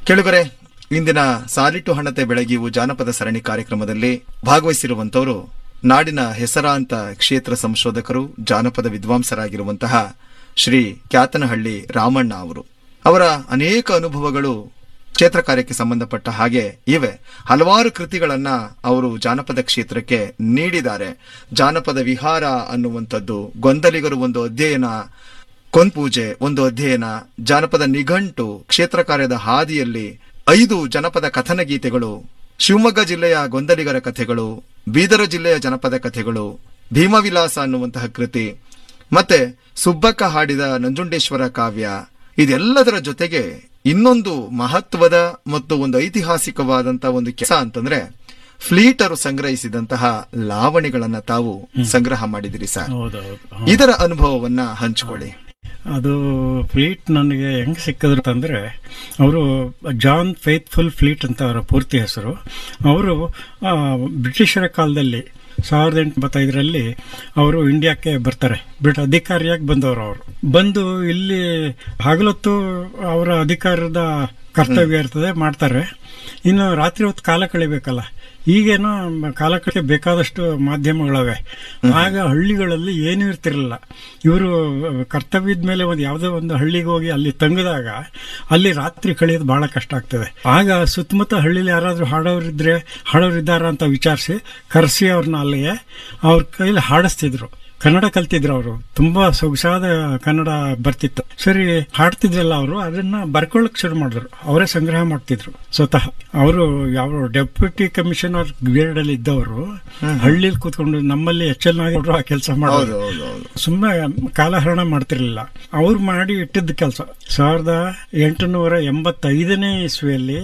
ಕೆಳಗರೆ ಇಂದಿನ ಸಾಲಿಟು ಹಣತೆ ಬೆಳಗಿವು ಜಾನಪದ ಸರಣಿ ಕಾರ್ಯಕ್ರಮದಲ್ಲಿ ಭಾಗವಹಿಸಿರುವಂತವರು ನಾಡಿನ ಹೆಸರಾಂತ ಕ್ಷೇತ್ರ ಸಂಶೋಧಕರು ಜಾನಪದ ವಿದ್ವಾಂಸರಾಗಿರುವಂತಹ ಶ್ರೀ ಕ್ಯಾತನಹಳ್ಳಿ ರಾಮಣ್ಣ ಅವರು ಅವರ ಅನೇಕ ಅನುಭವಗಳು ಕ್ಷೇತ್ರ ಕಾರ್ಯಕ್ಕೆ ಸಂಬಂಧಪಟ್ಟ ಹಾಗೆ ಇವೆ ಹಲವಾರು ಕೃತಿಗಳನ್ನ ಅವರು ಜಾನಪದ ಕ್ಷೇತ್ರಕ್ಕೆ ನೀಡಿದ್ದಾರೆ ಜಾನಪದ ವಿಹಾರ ಅನ್ನುವಂಥದ್ದು ಗೊಂದಲಿಗರು ಒಂದು ಅಧ್ಯಯನ ಕೊಂಪೂಜೆ ಒಂದು ಅಧ್ಯಯನ ಜಾನಪದ ನಿಘಂಟು ಕ್ಷೇತ್ರ ಕಾರ್ಯದ ಹಾದಿಯಲ್ಲಿ ಐದು ಜನಪದ ಕಥನ ಗೀತೆಗಳು ಶಿವಮೊಗ್ಗ ಜಿಲ್ಲೆಯ ಗೊಂದಲಿಗರ ಕಥೆಗಳು ಬೀದರ ಜಿಲ್ಲೆಯ ಜನಪದ ಕಥೆಗಳು ಭೀಮವಿಲಾಸ ಅನ್ನುವಂತಹ ಕೃತಿ ಮತ್ತೆ ಸುಬ್ಬಕ್ಕ ಹಾಡಿದ ನಂಜುಂಡೇಶ್ವರ ಕಾವ್ಯ ಇದೆಲ್ಲದರ ಜೊತೆಗೆ ಇನ್ನೊಂದು ಮಹತ್ವದ ಮತ್ತು ಒಂದು ಐತಿಹಾಸಿಕವಾದಂತಹ ಒಂದು ಕೆಲಸ ಅಂತಂದ್ರೆ ಫ್ಲೀಟರು ಸಂಗ್ರಹಿಸಿದಂತಹ ಲಾವಣಿಗಳನ್ನ ತಾವು ಸಂಗ್ರಹ ಮಾಡಿದಿರಿ ಸರ್ ಹೌದೌದು ಇದರ ಅನುಭವವನ್ನ ಹಂಚಿಕೊಳ್ಳಿ ಅದು ಫ್ಲೀಟ್ ನನಗೆ ಹೆಂಗ್ ಸಿಕ್ಕಿದ್ರು ಅಂತಂದ್ರೆ ಅವರು ಜಾನ್ ಫೇತ್ಫುಲ್ ಫ್ಲೀಟ್ ಅಂತ ಅವರ ಪೂರ್ತಿ ಹೆಸರು ಅವರು ಬ್ರಿಟಿಷರ ಕಾಲದಲ್ಲಿ ಸಾವಿರದ ಎಂಟುನೂರೈದರಲ್ಲಿ ಅವರು ಇಂಡಿಯಾಕ್ಕೆ ಬರ್ತಾರೆ ಬ್ರಿಟ್ ಅಧಿಕಾರಿಯಾಗಿ ಬಂದವರು ಅವರು ಬಂದು ಇಲ್ಲಿ ಹಗಲೊತ್ತು ಅವರ ಅಧಿಕಾರದ ಕರ್ತವ್ಯ ಇರ್ತದೆ ಮಾಡ್ತಾರೆ ಇನ್ನು ರಾತ್ರಿ ಹೊತ್ತು ಕಾಲ ಕಳಿಬೇಕಲ್ಲ ಈಗೇನೋ ಕಾಲ ಕಳಿಕೆ ಬೇಕಾದಷ್ಟು ಮಾಧ್ಯಮಗಳವೆ ಆಗ ಹಳ್ಳಿಗಳಲ್ಲಿ ಏನೂ ಇರ್ತಿರಲಿಲ್ಲ ಇವರು ಕರ್ತವ್ಯದ ಮೇಲೆ ಒಂದು ಯಾವುದೋ ಒಂದು ಹಳ್ಳಿಗೆ ಹೋಗಿ ಅಲ್ಲಿ ತಂಗಿದಾಗ ಅಲ್ಲಿ ರಾತ್ರಿ ಕಳೆಯೋದು ಬಹಳ ಕಷ್ಟ ಆಗ್ತದೆ ಆಗ ಸುತ್ತಮುತ್ತ ಹಳ್ಳಿಲಿ ಯಾರಾದ್ರೂ ಹಾಡೋರಿದ್ರೆ ಹಾಡೋರಿದ್ದಾರ ಅಂತ ವಿಚಾರಿಸಿ ಕರೆಸಿ ಅವ್ರನ್ನ ಅಲ್ಲಿಗೆ ಅವ್ರ ಕೈಲಿ ಹಾಡಿಸ್ತಿದ್ರು ಕನ್ನಡ ಕಲ್ತಿದ್ರು ಅವರು ತುಂಬಾ ಸೊಗಸಾದ ಕನ್ನಡ ಬರ್ತಿತ್ತು ಸರಿ ಹಾಡ್ತಿದ್ರಲ್ಲ ಅವರು ಅದನ್ನ ಬರ್ಕೊಳ್ಳಕ್ ಶುರು ಮಾಡಿದ್ರು ಅವರೇ ಸಂಗ್ರಹ ಮಾಡ್ತಿದ್ರು ಸ್ವತಃ ಅವರು ಯಾವ ಡೆಪ್ಯೂಟಿ ಕಮಿಷನರ್ ಗ್ರೇಡ್ ಅಲ್ಲಿ ಇದ್ದವರು ಹಳ್ಳಿಲಿ ಕೂತ್ಕೊಂಡು ನಮ್ಮಲ್ಲಿ ಎಚ್ ಎಲ್ ನಾಗೇಗೌಡರು ಆ ಕೆಲಸ ಹೌದು ಮಾಡೋದು ಹೌದು ಹೌದು ಸುಮ್ಮನೆ ಕಾಲಹರಣ ಮಾಡ್ತಿರ್ಲಿಲ್ಲ ಅವ್ರು ಮಾಡಿ ಇಟ್ಟಿದ್ದ ಕೆಲಸ ಸಾವಿರದ ಎಂಟುನೂರ ಎಂಬತ್ತೈದನೇ ಇಸ್ವಿಯಲ್ಲಿ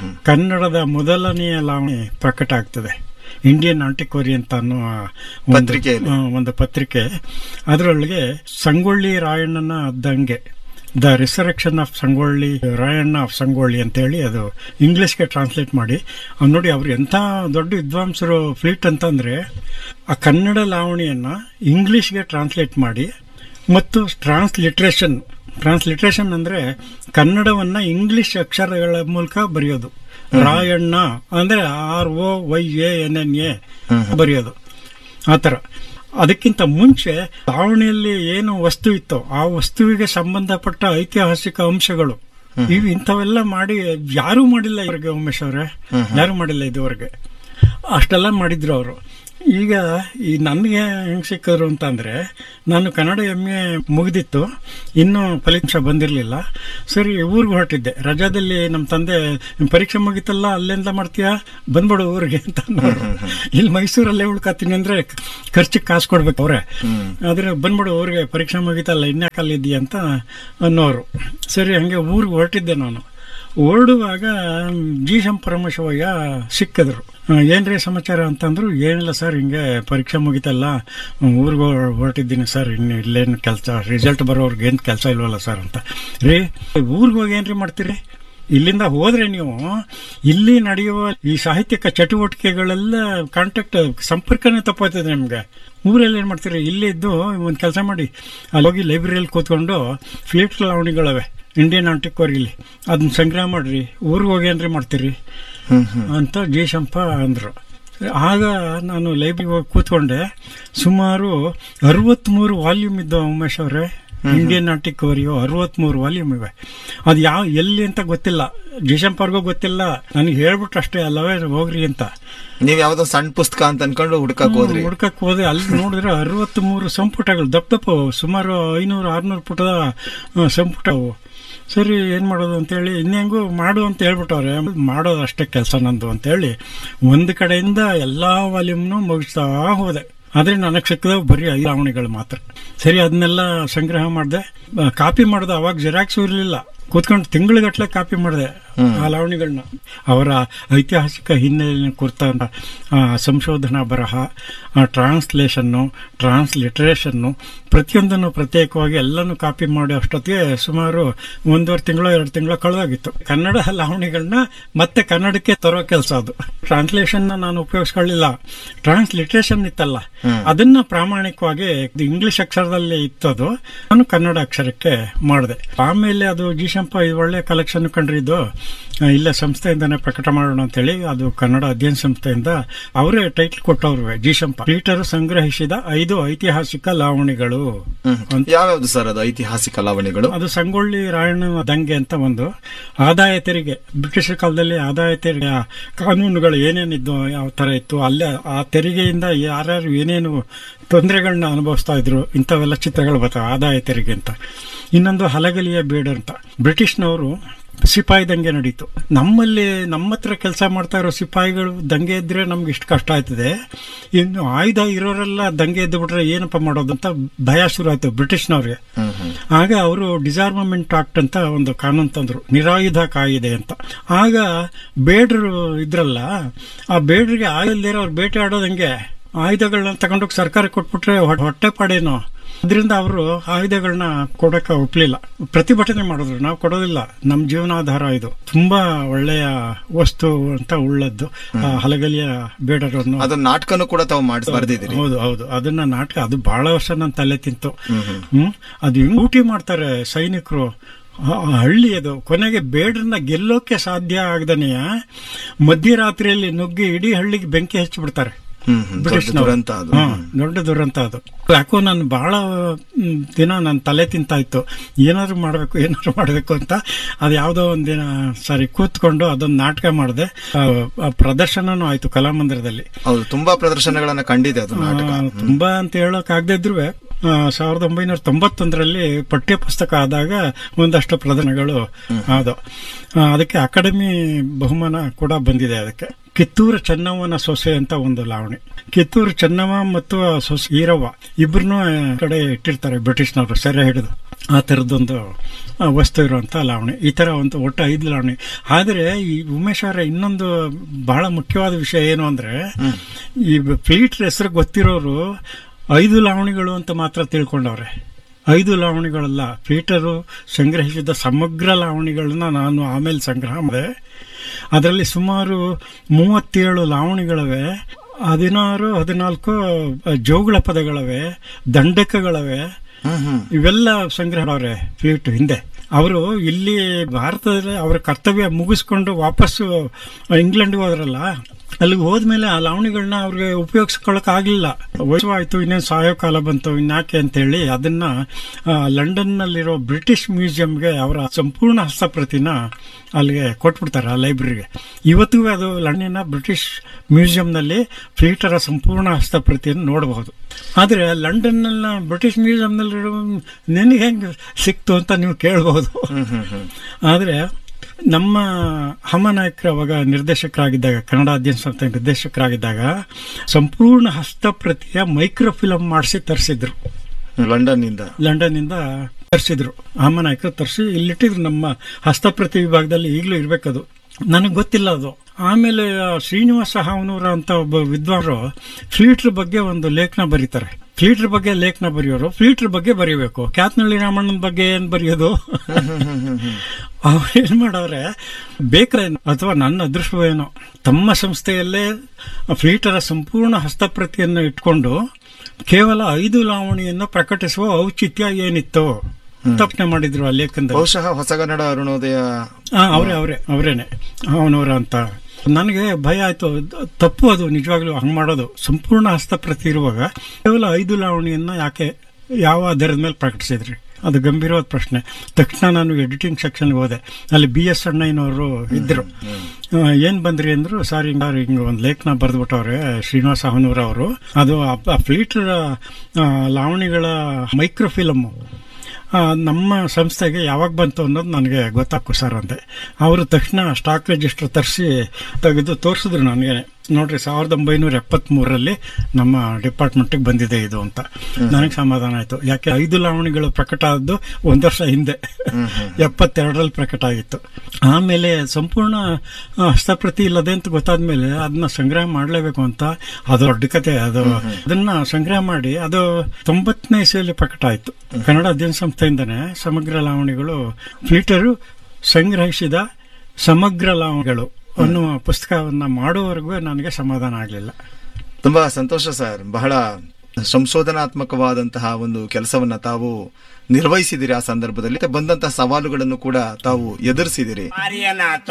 ಕನ್ನಡದ ಮೊದಲನೆಯ ಲಾವಣಿ ಪ್ರಕಟ ಆಗ್ತದೆ ಇಂಡಿಯನ್ ಆಂಟಿಕ್ವರಿ ಅಂತ ಅನ್ನುವ ಒಂದು- ಪತ್ರಿಕೆಯಲ್ಲಿ. ಆ, ಒಂದು ಪತ್ರಿಕೆ ಅದರೊಳಗೆ ಸಂಗೊಳ್ಳಿ ರಾಯಣ್ಣನ ದಂಗೆ the resurrection of Sangolli Rayanna of Sangolli ಅಂತ ಹೇಳಿ ಅದು ಇಂಗ್ಲಿಷ್ಗೆ ಟ್ರಾನ್ಸ್ಲೇಟ್ ಮಾಡಿ ಅವ್ನು ನೋಡಿ ಅವ್ರು ಎಂಥ ದೊಡ್ಡ ವಿದ್ವಾಂಸರು ಫ್ಲೀಟ್ ಅಂತಂದ್ರೆ ಆ ಕನ್ನಡ ಲಾವಣಿಯನ್ನ ಇಂಗ್ಲಿಷ್ಗೆ ಟ್ರಾನ್ಸ್ಲೇಟ್ ಮಾಡಿ ಮತ್ತು ಟ್ರಾನ್ಸ್ಲಿಟ್ರೇಷನ್ ಟ್ರಾನ್ಸ್ಲಿಟ್ರೇಷನ್ ಅಂದ್ರೆ ಕನ್ನಡವನ್ನ ಇಂಗ್ಲಿಷ್ ಅಕ್ಷರಗಳ ಮೂಲಕ ಬರೆಯೋದು ರಾಯಣ್ಣ ಅಂದ್ರೆ R O Y A N N A ಬರೆಯೋದು ಆತರ ಅದಕ್ಕಿಂತ ಮುಂಚೆ ಲಾವಣಿಯಲ್ಲಿ ಏನು ವಸ್ತು ಇತ್ತೋ ಆ ವಸ್ತುವಿಗೆ ಸಂಬಂಧಪಟ್ಟ ಐತಿಹಾಸಿಕ ಅಂಶಗಳು ಇವು ಇಂಥವೆಲ್ಲ ಮಾಡಿ ಯಾರೂ ಮಾಡಿಲ್ಲ ಇವರಿಗೆ ಉಮೇಶ್ ಅವರೇ ಯಾರು ಮಾಡಿಲ್ಲ ಇದುವರೆಗೆ ಅಷ್ಟೆಲ್ಲ ಮಾಡಿದ್ರು ಅವರು ಈಗ ಈ ನನಗೆ ಹೆಂಗ್ ಸಿಕ್ಕಿದ್ರು ಅಂತ ಅಂದ್ರೆ ನಾನು ಕನ್ನಡ ಎಂ ಎ ಮುಗಿದಿತ್ತು ಇನ್ನೂ ಫಲಿತಾಂಶ ಬಂದಿರಲಿಲ್ಲ ಸರಿ ಊರಿಗೆ ಹೊರಟಿದ್ದೆ ರಜಾದಲ್ಲಿ ನಮ್ಮ ತಂದೆ ಪರೀಕ್ಷೆ ಮುಗಿತಲ್ಲ ಅಲ್ಲೆಂದ ಮಾಡ್ತೀಯಾ ಬಂದ್ಬಿಡು ಊರಿಗೆ ಅಂತ ಅನ್ನೋರು ಇಲ್ಲಿ ಮೈಸೂರಲ್ಲೇ ಉಳ್ಕಾತೀನಿ ಅಂದ್ರೆ ಖರ್ಚಿಗೆ ಕಾಸು ಕೊಡ್ಬೇಕು ಅವ್ರೆ ಆದ್ರೆ ಬಂದ್ಬಿಡು ಊರಿಗೆ ಪರೀಕ್ಷೆ ಮುಗಿತಲ್ಲ ಇನ್ಯಾಕಲ್ಲಿ ಇದೆಯಾ ಅಂತ ಅನ್ನೋರು ಸರಿ ಹಂಗೆ ಊರಿಗೆ ಹೊರಟಿದ್ದೆ ನಾನು ಹೊರಡುವಾಗ ಜಿ ಶಂ ಪರಮೇಶ್ವಯ್ಯ ಸಿಕ್ಕಿದ್ರು ಆ, ಏನ್ರಿ ಸಮಾಚಾರ ಅಂತಂದ್ರು ಏನಿಲ್ಲ ಸರ್ ಹಿಂಗೆ ಪರೀಕ್ಷೆ ಮುಗಿತಲ್ಲ ಊರಿಗೆ ಹೊರಟಿದ್ದೀನಿ ಸರ್ ಇನ್ನು ಇಲ್ಲೇನು ಕೆಲಸ ರಿಸಲ್ಟ್ ಬರೋರ್ಗೆ ಏನು ಕೆಲಸ ಇಲ್ವಲ್ಲ ಸರ್ ಅಂತ ರೀ ಊರಿಗೆ ಹೋಗಿ ಏನ್ರಿ ಮಾಡ್ತೀರಿ ಇಲ್ಲಿಂದ ಹೋದ್ರೆ ನೀವು ಇಲ್ಲಿ ನಡೆಯುವ ಈ ಸಾಹಿತ್ಯಿಕ ಚಟುವಟಿಕೆಗಳೆಲ್ಲ ಕಾಂಟ್ಯಾಕ್ಟ್ ಸಂಪರ್ಕನೇ ತಪ್ಪೋಯ್ತದೆ ನಿಮ್ಗೆ ಊರಲ್ಲಿ ಏನ್ ಮಾಡ್ತೀರಿ ಇಲ್ಲೇ ಇದ್ದು ಒಂದು ಕೆಲಸ ಮಾಡಿ ಅಲ್ಲಿ ಹೋಗಿ ಲೈಬ್ರರಿಯಲ್ಲಿ ಕೂತ್ಕೊಂಡು ಫ್ಲೀಟ್ ಲಾವಣಿಗಳವೆ ಇಂಡಿಯನ್ ಆಂಟಿಕ್ವರಿಲಿ ಅದನ್ನ ಸಂಗ್ರಹ ಮಾಡ್ರಿ ಊರಿಗೆ ಹೋಗಿ ಏನ್ರಿ ಮಾಡ್ತೀರಿ ಅಂತ ಜಯಶಂಪ ಅಂದ್ರು ಆಗ ನಾನು ಲೈಬ್ರರಿಗೆ ಹೋಗಿ ಕೂತ್ಕೊಂಡೆ ಸುಮಾರು ಅರವತ್ಮೂರು ವಾಲ್ಯೂಮ್ ಇದ್ದವು ಉಮೇಶ್ ಅವರೇ ಇಂಡಿಯನ್ ಆಂಟಿಕ್ವರಿಯೋ ಅರವತ್ಮೂರು ವಾಲ್ಯೂಮ್ ಇವೆ ಅದು ಯಾವ ಎಲ್ಲಿ ಅಂತ ಗೊತ್ತಿಲ್ಲ ಜಯಶಂಪ ಅವ್ರಿಗೂ ಗೊತ್ತಿಲ್ಲ ನನಗೆ ಹೇಳ್ಬಿಟ್ರು ಅಷ್ಟೇ ಅಲ್ಲವೇ ಹೋಗ್ರಿ ಅಂತ ನೀವ್ ಯಾವ್ದೋ ಸಣ್ಣ ಪುಸ್ತಕ ಅಂತ ಅನ್ಕೊಂಡು ಹುಡ್ಕಕ್ ಹೋದ್ರಿ ಹುಡ್ಕಕ್ ಹೋದೆ ಅಲ್ಲಿ ನೋಡಿದ್ರೆ ಅರವತ್ತ್ ಮೂರು ಸಂಪುಟಗಳು ದಪ್ಪ ದಪ್ಪ ಅವು. ಸುಮಾರು ಐನೂರು ಆರ್ನೂರು ಪುಟದ ಆ, ಸಂಪುಟ ಅವು ಸರಿ ಏನ್ ಮಾಡೋದು ಅಂತೇಳಿ ಇನ್ನೆಂಗೂ ಮಾಡು ಅಂತ ಹೇಳ್ಬಿಟ್ಟವ್ರೆ ಮಾಡೋದು ಅಷ್ಟೇ ಕೆಲಸ ನಂದು ಅಂತೇಳಿ ಒಂದು ಕಡೆಯಿಂದ ಎಲ್ಲಾ ವಾಲ್ಯೂಮ್ನು ಮುಗಿಸ್ತಾ ಹೋದೆ ಆದ್ರೆ ನನಗೆ ಸಿಕ್ಕದವು ಬರೀ ಐದು ಲಾವಣಿಗಳು ಮಾತ್ರ ಸರಿ ಅದನ್ನೆಲ್ಲ ಸಂಗ್ರಹ ಮಾಡಿದೆ ಕಾಪಿ ಮಾಡ್ದೆ ಅವಾಗ ಜೆರಾಕ್ಸ್ ಇರಲಿಲ್ಲ ಕೂತ್ಕೊಂಡು ತಿಂಗಳಿಗಟ್ಲೆ ಕಾಪಿ ಮಾಡಿದೆ ಆ ಲಾವಣಿಗಳನ್ನ ಅವರ ಐತಿಹಾಸಿಕ ಹಿನ್ನೆಲೆಯ ಕುರಿತ ಆ, ಸಂಶೋಧನಾ ಬರಹ ಟ್ರಾನ್ಸ್ಲೇಷನ್ನು ಟ್ರಾನ್ಸ್ಲಿಟ್ರೇಷನ್ನು ಪ್ರತಿಯೊಂದನ್ನು ಪ್ರತ್ಯೇಕವಾಗಿ ಎಲ್ಲನೂ ಕಾಪಿ ಮಾಡಿ ಅಷ್ಟೊತ್ತಿಗೆ ಸುಮಾರು ಒಂದೂವರೆ ತಿಂಗಳು ಎರಡು ತಿಂಗಳು ಕಳೆದಾಗಿತ್ತು ಕನ್ನಡ ಲಾವಣಿಗಳನ್ನ ಮತ್ತೆ ಕನ್ನಡಕ್ಕೆ ತರೋ ಕೆಲಸ ಅದು ಟ್ರಾನ್ಸ್ಲೇಷನ್ ನಾನು ಉಪಯೋಗಿಸ್ಕೊಳ್ಳಿಲ್ಲ ಟ್ರಾನ್ಸ್ಲಿಟ್ರೇಷನ್ ಇತ್ತಲ್ಲ ಅದನ್ನ ಪ್ರಾಮಾಣಿಕವಾಗಿ ಇದು ಇಂಗ್ಲಿಷ್ ಅಕ್ಷರದಲ್ಲಿ ಇತ್ತದು ನಾನು ಕನ್ನಡ ಅಕ್ಷರಕ್ಕೆ ಮಾಡಿದೆ ಆಮೇಲೆ ಅದು ಜಿ ಶಂಪ ಇದು ಒಳ್ಳೆ ಕಲೆಕ್ಷನ್ ಕಂಡ್ರಿದ್ದು ಆ, ಇಲ್ಲೇ ಸಂಸ್ಥೆಯಿಂದನೇ ಪ್ರಕಟ ಮಾಡೋಣ ಅಂತೇಳಿ ಅದು ಕನ್ನಡ ಅಧ್ಯಯನ ಸಂಸ್ಥೆಯಿಂದ ಅವರೇ ಟೈಟ್ಲ್ ಕೊಟ್ಟವ್ರು ಜಿ ಶಂಪ ಪೀಟರ್ ಸಂಗ್ರಹಿಸಿದ ಐದು ಐತಿಹಾಸಿಕ ಲಾವಣಿಗಳು ಅಂತ ಯಾವ್ಯಾವ್ದು ಸರ್ ಅದು ಐತಿಹಾಸಿಕ ಲಾವಣಿಗಳು ಅದು ಸಂಗೊಳ್ಳಿ ರಾಯಣ್ಣ ದಂಗೆ ಅಂತ ಒಂದು ಆದಾಯ ತೆರಿಗೆ ಬ್ರಿಟಿಷ್ ಕಾಲದಲ್ಲಿ ಆದಾಯ ತೆರಿಗೆ ಕಾನೂನುಗಳು ಏನೇನಿದ್ದು ಯಾವ ತರ ಇತ್ತು ಅಲ್ಲೇ ಆ ತೆರಿಗೆಯಿಂದ ಯಾರ್ಯಾರು ಏನೇನು ತೊಂದರೆಗಳನ್ನ ಅನುಭವಿಸ್ತಾ ಇದ್ರು ಇಂಥವೆಲ್ಲ ಚಿತ್ರಗಳು ಬರ್ತಾವೆ ಆದಾಯ ತೆರಿಗೆ ಅಂತ ಇನ್ನೊಂದು ಹಲಗಲಿಯ ಬೇಡ ಅಂತ ಬ್ರಿಟಿಷ್ನವರು ಸಿಪಾಯಿ ದಂಗೆ ನಡೀತು ನಮ್ಮಲ್ಲಿ ನಮ್ಮ ಹತ್ರ ಕೆಲಸ ಮಾಡ್ತಾ ಇರೋ ಸಿಪಾಯಿಗಳು ದಂಗೆ ಇದ್ರೆ ನಮ್ಗೆ ಇಷ್ಟು ಕಷ್ಟ ಆಯ್ತದೆ ಇನ್ನು ಆಯುಧ ಇರೋರೆಲ್ಲ ದಂಗೆ ಎದ್ದು ಬಿಟ್ರೆ ಏನಪ್ಪ ಮಾಡೋದು ಅಂತ ಭಯ ಶುರು ಆಯ್ತು ಬ್ರಿಟಿಷ್ನವ್ರಿಗೆ ಹ್ಮ್ ಹ್ಮ್ ಆಗ ಅವರು ಡಿಸಾರ್ಮಮೆಂಟ್ ಆಕ್ಟ್ ಅಂತ ಒಂದು ಕಾನೂನು ತಂದ್ರು ನಿರಾಯುಧ ಕಾಯಿದೆ ಅಂತ ಆಗ ಬೇಡ್ರು ಇದ್ರಲ್ಲ ಆ ಬೇಡ್ರಿಗೆ ಆಯುಧಲ್ದಿರೋ ಅವ್ರು ಬೇಟೆ ಆಡೋದಂಗೆ ಆಯುಧಗಳನ್ನ ತಗೊಂಡೋಗಿ ಸರ್ಕಾರ ಕೊಟ್ಬಿಟ್ರೆ ಹೊ- ಹೊಟ್ಟೆ ಪಾಡೇನೋ ಅದರಿಂದ ಅವರು ಆಯುಧಗಳನ್ನ ಕೊಡಕ್ಕೆ ಒಪ್ಲಿಲ್ಲ ಪ್ರತಿಭಟನೆ ಮಾಡಿದ್ರು ನಾವು ಕೊಡೋದಿಲ್ಲ ನಮ್ಮ ಜೀವನಾಧಾರ ಇದು ತುಂಬಾ ಒಳ್ಳೆಯ ವಸ್ತು ಅಂತ ಉಳ್ಳದ್ದು ಆ ಹಲಗಲಿಯ ಬೇಡರನ್ನು ಅದು ನಾಟಕನೂ ಕೂಡ ತಾವು ಮಾಡಿ ಬರ್ದಿದ್ದೀರಿ ಹೌದು ಹೌದು ಅದನ್ನ ನಾಟಕ ಅದು ಬಹಳ ವರ್ಷ ನನ್ನ ತಲೆ ತಿಂತು ಹ್ಮ್ ಅದು ಹೆಂಗ್ ಊಟಿ ಮಾಡ್ತಾರೆ ಸೈನಿಕರು ಆ- ಆ ಹಳ್ಳಿ ಅದು ಕೊನೆಗೆ ಬೇಡ್ರನ್ನ ಗೆಲ್ಲೋಕೆ ಸಾಧ್ಯ ಆಗದನೆಯ ಮಧ್ಯರಾತ್ರಿಯಲ್ಲಿ ನುಗ್ಗಿ ಇಡೀ ಹಳ್ಳಿಗೆ ಬೆಂಕಿ ಹಚ್ಚಿಬಿಡ್ತಾರೆ ಹ್ಮ್ ಹ್ಮ್. ದೊಡ್ಡ ಬ್ರಿಟಿಷ್ನವರು. ದುರಂತ ಅದು ಹಾ, ದೊಡ್ಡ ದುರಂತ ಅದು ಯಾಕೋ ನಾನು ಬಹಳ ಮ್, ದಿನ ನನ್ನ ತಲೆ ತಿಂತಾ ಇತ್ತು ಏನಾದ್ರು ಮಾಡಬೇಕು ಏನಾದ್ರು ಮಾಡಬೇಕು ಅಂತ ಅದು ಯಾವುದೋ ಒಂದಿನ ಸರಿ ಕೂತ್ಕೊಂಡು ಅದೊಂದು ನಾಟಕ ಮಾಡಿದೆ ಪ್ರದರ್ಶನನೂ ಆಯ್ತು ಕಲಾಮಂದಿರದಲ್ಲಿ ಹೌದು ತುಂಬಾ ಪ್ರದರ್ಶನಗಳನ್ನ ಕಂಡಿದೆ ಅದು ನಾಟಕ ಆ, ತುಂಬಾ ಅಂತ ಹೇಳಕ್ ಆಗದೆ ಇದ್ರು ಸಾವಿರದ ಒಂಬೈನೂರ ತೊಂಬತ್ತೊಂದರಲ್ಲಿ ಪಠ್ಯ ಪುಸ್ತಕ ಆದಾಗ ಒಂದಷ್ಟು ಪ್ರದರ್ಶನಗಳು ಆದವು ಆ, ಅದಕ್ಕೆ ಅಕಾಡೆಮಿ ಬಹುಮಾನ ಕೂಡ ಬಂದಿದೆ ಅದಕ್ಕೆ ಕಿತ್ತೂರು ಚೆನ್ನಮ್ಮನ ಸೊಸೆ ಅಂತ ಒಂದು ಲಾವಣಿ ಕಿತ್ತೂರು ಚೆನ್ನಮ್ಮ ಮತ್ತು ಆ ಸೊಸೆ ಈರವ್ವ ಇಬ್ಬರನ್ನೂ ಕಡೆ ಇಟ್ಟಿರ್ತಾರೆ ಬ್ರಿಟಿಷ್ನವರು ಸೆರೆ ಹಿಡಿದು ಆ ಥರದ್ದೊಂದು ಆ, ವಸ್ತು ಇರುವಂತ ಲಾವಣಿ ಈ ತರ ಒಂದು ಒಟ್ಟು ಐದು ಲಾವಣಿ ಆದರೆ ಈ ಉಮೇಶ್ ಅವರ ಇನ್ನೊಂದು ಬಹಳ ಮುಖ್ಯವಾದ ವಿಷಯ ಏನು ಅಂದ್ರೆ ಈ ಫ್ಲೀಟ್ ಹೆಸರು ಗೊತ್ತಿರೋರು ಐದು ಲಾವಣಿಗಳು ಅಂತ ಮಾತ್ರ ತಿಳ್ಕೊಂಡವ್ರೆ ಐದು ಲಾವಣಿಗಳಲ್ಲ ಫ್ಲೀಟರು ಸಂಗ್ರಹಿಸಿದ ಸಮಗ್ರ ಲಾವಣಿಗಳನ್ನ ನಾನು ಆಮೇಲೆ ಸಂಗ್ರಹ ಮಾಡಿದೆ ಅದರಲ್ಲಿ ಸುಮಾರು ಮೂವತ್ತೇಳು ಲಾವಣಿಗಳವೆ ಹದಿನಾರು ಹದಿನಾಲ್ಕು ಜೋಗುಳ ಪದಗಳವೆ ದಂಡಕಗಳವೆ ಹ್ಮ್ ಹ್ಮ್ ಇವೆಲ್ಲ ಸಂಗ್ರಹ ಮಾಡವ್ರೆ ಫ್ಲೀಟ್ ಹಿಂದೆ ಅವರು ಇಲ್ಲಿ ಭಾರತದಲ್ಲಿ ಅವರ ಕರ್ತವ್ಯ ಮುಗಿಸ್ಕೊಂಡು ವಾಪಸ್ಸು ಇಂಗ್ಲೆಂಡ್ಗೆ ಹೋದ್ರಲ್ಲ ಅಲ್ಲಿಗೆ ಹೋದ್ಮೇಲೆ ಆ ಲಾವಣಿಗಳನ್ನ ಅವ್ರಿಗೆ ಉಪಯೋಗಿಸ್ಕೊಳಕ್ ಆಗ್ಲಿಲ್ಲ ವಯಸ್ಸು ಆಯ್ತು ಇನ್ನೇನು ಸಾಯೋ ಕಾಲ ಬಂತು ಇನ್ಯಾಕೆ ಅಂತ ಹೇಳಿ ಅದನ್ನ ಆ, ಲಂಡನ್ನಲ್ಲಿರೋ ಬ್ರಿಟಿಷ್ ಮ್ಯೂಸಿಯಂಗೆ ಅವರ ಸಂಪೂರ್ಣ ಹಸ್ತಪ್ರತಿನ ಅಲ್ಲಿಗೆ ಕೊಟ್ಬಿಡ್ತಾರೆ ಆ ಲೈಬ್ರರಿಗೆ ಇವತ್ತಿಗೂ ಅದು ಲಂಡನ್ನ ಬ್ರಿಟಿಷ್ ಮ್ಯೂಸಿಯಂನಲ್ಲಿ ಫ್ಲೀಟರ ಸಂಪೂರ್ಣ ಹಸ್ತಪ್ರತಿಯನ್ನು ನೋಡಬಹುದು ಆದ್ರೆ ಲಂಡನ್ನ ಬ್ರಿಟಿಷ್ ಮ್ಯೂಸಿಯಂನಲ್ಲಿರೋ ನಿನಗೆ ಹೆಂಗ್ ಸಿಕ್ತು ಅಂತ ನೀವು ಕೇಳಬಹುದು ಹ್ಮ್ ಹ್ಮ್ ಹ್ಮ್ ಆದ್ರೆ ನಮ್ಮ ಹಮನಾಯಕರು ಅವಾಗ ನಿರ್ದೇಶಕರಾಗಿದ್ದಾಗ ಕನ್ನಡ ಅಧ್ಯಯನ ಸಂಸ್ಥೆ ನಿರ್ದೇಶಕರಾಗಿದ್ದಾಗ ಸಂಪೂರ್ಣ ಹಸ್ತಪ್ರತಿಯ ಮೈಕ್ರೋ ಫಿಲಂ ಮಾಡಿಸಿ ತರಿಸಿದ್ರು ಲಂಡನ್ ಇಂದ ಲಂಡನ್ ಇಂದ ತರಿಸಿದ್ರು ಹಮನಾಯಕರು ತರಿಸಿ ಇಲ್ಲಿಟ್ಟಿದ್ರು ನಮ್ಮ ಹಸ್ತಪ್ರತಿ ವಿಭಾಗದಲ್ಲಿ ಈಗಲೂ ಇರ್ಬೇಕದು ನನಗೆ ಗೊತ್ತಿಲ್ಲ ಅದು ಆಮೇಲೆ ಆ ಶ್ರೀನಿವಾಸ ಹಾವನೂರ ಅಂತ ಒಬ್ಬ ವಿದ್ವಾಂಸರು ಫ್ಲೀಟ್ರ್ ಬಗ್ಗೆ ಒಂದು ಲೇಖನ ಬರೀತಾರೆ ಫ್ಲೀಟ್ರ್ ಬಗ್ಗೆ ಲೇಖನ ಬರೆಯೋರು ಫ್ಲೀಟ್ರ್ ಬಗ್ಗೆ ಬರೀಬೇಕು ಕ್ಯಾತ್ನಳ್ಳಿ ರಾಮಣ್ಣನ ಬಗ್ಗೆ ಏನ್ ಬರೆಯೋದು ಅವ್ರು ಏನ್ ಮಾಡವ್ರೆ ಬೇಕ್ರೆ ಅಥವಾ ನನ್ನ ಅದೃಷ್ಟವೇನೋ ತಮ್ಮ ಸಂಸ್ಥೆಯಲ್ಲೇ ಫ್ಲೀಟರ ಸಂಪೂರ್ಣ ಹಸ್ತಪ್ರತಿಯನ್ನು ಇಟ್ಕೊಂಡು ಕೇವಲ ಐದು ಲಾವಣಿಯನ್ನು ಪ್ರಕಟಿಸುವ ಔಚಿತ್ಯ ಏನಿತ್ತು ತಪ್ಪನೆ ಮಾಡಿದ್ರು ಆ ಲೇಖನದಲ್ಲಿ ಬಹುಶಃ ಹೊಸಗನ್ನಡ ಅರುಣೋದಯ ಹಾ ಅವರೇ ಅವರೇ ಅವರೇನೆ ಅವನವರ ಅಂತ ನನಗೆ ಭಯ ಆಯ್ತು ದ- ತಪ್ಪು ಅದು ನಿಜವಾಗ್ಲೂ ಹಂಗ್ ಮಾಡೋದು ಸಂಪೂರ್ಣ ಹಸ್ತಪ್ರತಿ ಇರುವಾಗ ಕೇವಲ ಐದು ಲಾವಣಿಯನ್ನ ಯಾಕೆ ಯಾವ ಆಧಾರದ ಮೇಲೆ ಪ್ರಕಟಿಸಿದ್ರಿ ಅದು ಗಂಭೀರವಾದ ಪ್ರಶ್ನೆ ತಕ್ಷಣ ನಾನು ಎಡಿಟಿಂಗ್ ಸೆಕ್ಷನ್ ಹೋದೆ ಅಲ್ಲಿ ಬಿ ಎಸ್ ಅಣ್ಣಯ್ಯನವರು ಇದ್ರು ಆ, ಏನ್ ಬಂದ್ರಿ ಅಂದ್ರು ಸರ್ ಹಿಂಗ ಹಿಂಗ ಒಂದು ಲೇಖನ ಬರೆದ್ಬಿಟ್ಟವ್ರೆ ಶ್ರೀನಿವಾಸ ಹನೂರ್ ಅವರು ಅದು ಆ ಫ್ಲೀಟರ್ ಲಾವಣಿಗಳ ಮೈಕ್ರೋ ಫಿಲಮ್ ಆ, ನಮ್ಮ ಸಂಸ್ಥೆಗೆ ಯಾವಾಗ ಬಂತು ಅನ್ನೋದು ನನಗೆ ಗೊತ್ತಾಕು ಸರ್ ಅಂದೆ ಅವರು ತಕ್ಷಣ ಸ್ಟಾಕ್ ರಿಜಿಸ್ಟರ್ ತರಿಸಿ ತೆಗೆದು ತೋರಿಸಿದ್ರು ನನಗೆ ನೋಡ್ರಿ ಸಾವಿರದ ಒಂಬೈನೂರ ಎಪ್ಪತ್ಮೂರರಲ್ಲಿ ನಮ್ಮ ಡಿಪಾರ್ಟ್ಮೆಂಟ್ಗೆ ಬಂದಿದೆ ಇದು ಅಂತ ನನಗೆ ಸಮಾಧಾನ ಆಯ್ತು ಯಾಕೆ ಐದು ಲಾವಣಿಗಳು ಪ್ರಕಟ ಆದ್ದು ಒಂದು ವರ್ಷ ಹಿಂದೆ ಎಪ್ಪತ್ತೆರಡರಲ್ಲಿ ಪ್ರಕಟ ಆಗಿತ್ತು ಆಮೇಲೆ ಸಂಪೂರ್ಣ ಆ, ಹಸ್ತಪ್ರತಿ ಇಲ್ಲದೆ ಅಂತ ಗೊತ್ತಾದ್ಮೇಲೆ ಅದನ್ನ ಸಂಗ್ರಹ ಮಾಡಲೇಬೇಕು ಅಂತ ಅದು ದೊಡ್ಡ ಕತೆ ಅದು ಅದನ್ನ ಸಂಗ್ರಹ ಮಾಡಿ ಅದು ತೊಂಬತ್ತನೇ ಇಸೆಯಲ್ಲಿ ಪ್ರಕಟ ಆಯ್ತು ಕನ್ನಡ ಅಧ್ಯಯನ ಸಂಸ್ಥೆಯಿಂದನೇ ಸಮಗ್ರ ಲಾವಣಿಗಳು ಫ್ಲೀಟರು ಸಂಗ್ರಹಿಸಿದ ಸಮಗ್ರ ಲಾವಣಿಗಳು ಅನ್ನುವ ಪುಸ್ತಕವನ್ನ ಮಾಡುವವರೆಗೂ ನನಗೆ ಸಮಾಧಾನ ಆಗಲಿಲ್ಲ ತುಂಬಾ ಸಂತೋಷ ಸರ್ ಬಹಳ ಸಂಶೋಧನಾತ್ಮಕವಾದಂತಹ ಒಂದು ಕೆಲಸವನ್ನ ತಾವು ನಿರ್ವಹಿಸಿದಿರಿ ಆ ಸಂದರ್ಭದಲ್ಲಿ ಮತ್ತೆ ಬಂದಂತಹ ಸವಾಲುಗಳನ್ನು ಕೂಡ ತಾವು ಎದುರಿಸಿದಿರಿ ಮಾರಿಯನಾಥ